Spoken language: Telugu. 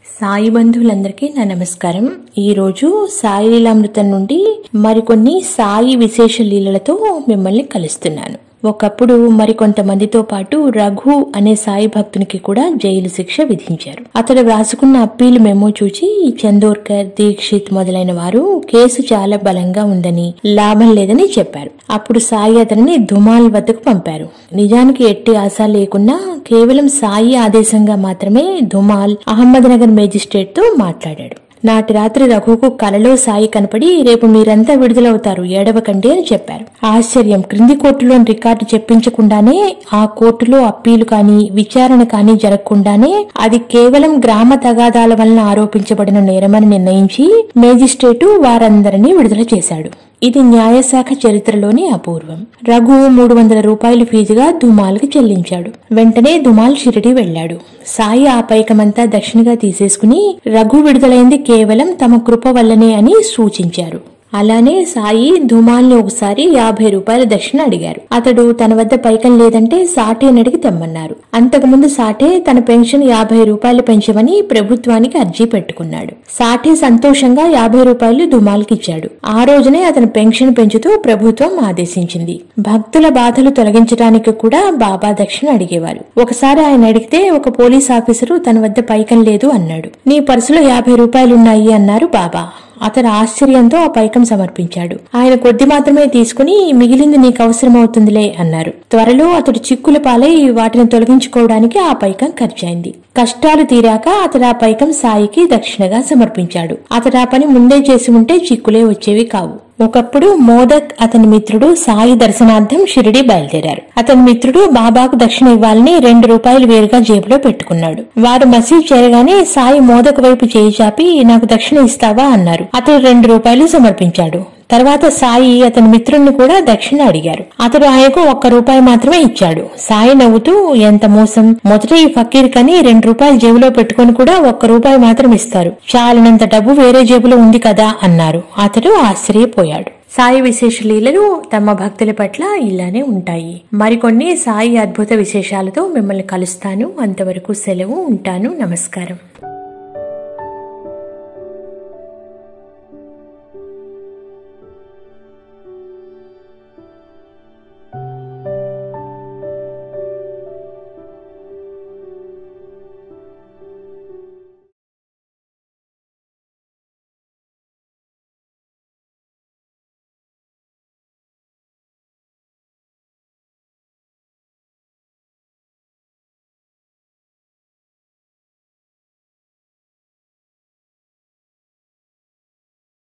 సాయి బంధువులందరికీ నా నమస్కారం ఈ రోజు సాయి లీలామృతం నుండి మరికొన్ని సాయి విశేష లీలలతో మిమ్మల్ని కలుస్తున్నాను ఒకప్పుడు మరికొంతమందితో పాటు రఘు అనే సాయి భక్తునికి కూడా జైలు శిక్ష విధించారు అతడు వ్రాసుకున్న అప్పీలు మెమో చూచి చందోర్కర్ దీక్షిత్ మొదలైన వారు కేసు చాలా బలంగా ఉందని లాభం లేదని చెప్పారు అప్పుడు సాయి అతనిని ధుమాల్ వద్దకు పంపారు నిజానికి ఎట్టి ఆశ లేకున్నా కేవలం సాయి ఆదేశంగా మాత్రమే ధుమాల్ అహ్మద్నగర్ మేజిస్ట్రేట్ తో మాట్లాడాడు నాటి రాత్రి రఘుకు కలలో సాయి కనపడి రేపు మీరంతా విడుదలవుతారు ఏడవకండి అని చెప్పారు ఆశ్చర్యం క్రింది కోర్టులోని రికార్డు చెప్పించకుండానే ఆ కోర్టులో అప్పీలు కానీ విచారణ కానీ జరగకుండానే అది కేవలం గ్రామ తగాదాల వలన ఆరోపించబడిన నేరమని నిర్ణయించి మేజిస్ట్రేటు వారందరినీ విడుదల చేశాడు ఇది న్యాయశాఖ చరిత్రలోని అపూర్వం రఘు మూడు వందల రూపాయలు ఫీజుగా దుమాల్కి చెల్లించాడు వెంటనే దుమాల్ షిరిడి వెళ్లాడు సాయి ఆ పైకమంతా దక్షిణగా తీసేసుకుని రఘు విడుదలైంది కేవలం తమ కృప వల్లనే అని సూచించారు అలానే సాయి ధుమాల్ని ఒకసారి యాభై రూపాయల దక్షిణ అడిగారు అతడు తన వద్ద పైకం లేదంటే సాటే అడిగి తెమ్మన్నారు అంతకుముందు సాటే తన పెన్షన్ యాభై రూపాయలు పెంచమని ప్రభుత్వానికి అర్జీ పెట్టుకున్నాడు సాటే సంతోషంగా యాభై రూపాయలు ధుమాల్కి ఇచ్చాడు ఆ రోజునే అతని పెన్షన్ పెంచుతూ ప్రభుత్వం ఆదేశించింది భక్తుల బాధలు తొలగించడానికి కూడా బాబా దక్షిణ అడిగేవారు ఒకసారి ఆయన అడిగితే ఒక పోలీస్ ఆఫీసరు తన వద్ద పైకం లేదు అన్నాడు నీ పర్సులో యాభై రూపాయలున్నాయి అన్నారు బాబా అతను ఆశ్చర్యంతో ఆ పైకం సమర్పించాడు ఆయన కొద్ది మాత్రమే తీసుకుని మిగిలింది నీకు అవసరమవుతుందిలే అన్నారు త్వరలో అతడు చిక్కుల పాలై వాటిని తొలగించుకోవడానికి ఆ పైకం ఖర్చయింది కష్టాలు తీరాక అతడు ఆ పైకం సాయికి దక్షిణగా సమర్పించాడు అతడు ఆ పని ముందే చేసి ఉంటే చిక్కులే వచ్చేవి కావు ఒకప్పుడు మోదక్ అతని మిత్రుడు సాయి దర్శనార్థం షిరిడి బయలుదేరారు అతని మిత్రుడు బాబాకు దక్షిణ ఇవ్వాలని రెండు రూపాయలు వేరుగా జేబులో పెట్టుకున్నాడు వారు మసీద్ చేరగానే సాయి మోదక్ వైపు చేయి చాపి నాకు దక్షిణ ఇస్తావా అన్నారు అతడు రెండు రూపాయలు సమర్పించాడు తర్వాత సాయి అతని మిత్రుణ్ణి కూడా దక్షిణ అడిగారు అతడు ఆయనకు ఒక్క రూపాయి మాత్రమే ఇచ్చాడు సాయి నవ్వుతూ ఎంత మోసం మొదట ఈ ఫకీర్ కని రెండు రూపాయలు జేబులో పెట్టుకుని కూడా ఒక్క రూపాయి మాత్రం ఇస్తారు చాలినంత డబ్బు వేరే జేబులో ఉంది కదా అన్నారు అతడు ఆశ్చర్యపోయాడు సాయి విశేష లీలలు తమ భక్తుల పట్ల ఇలానే ఉంటాయి మరికొన్ని సాయి అద్భుత విశేషాలతో మిమ్మల్ని కలుస్తాను అంతవరకు సెలవు ఉంటాను నమస్కారం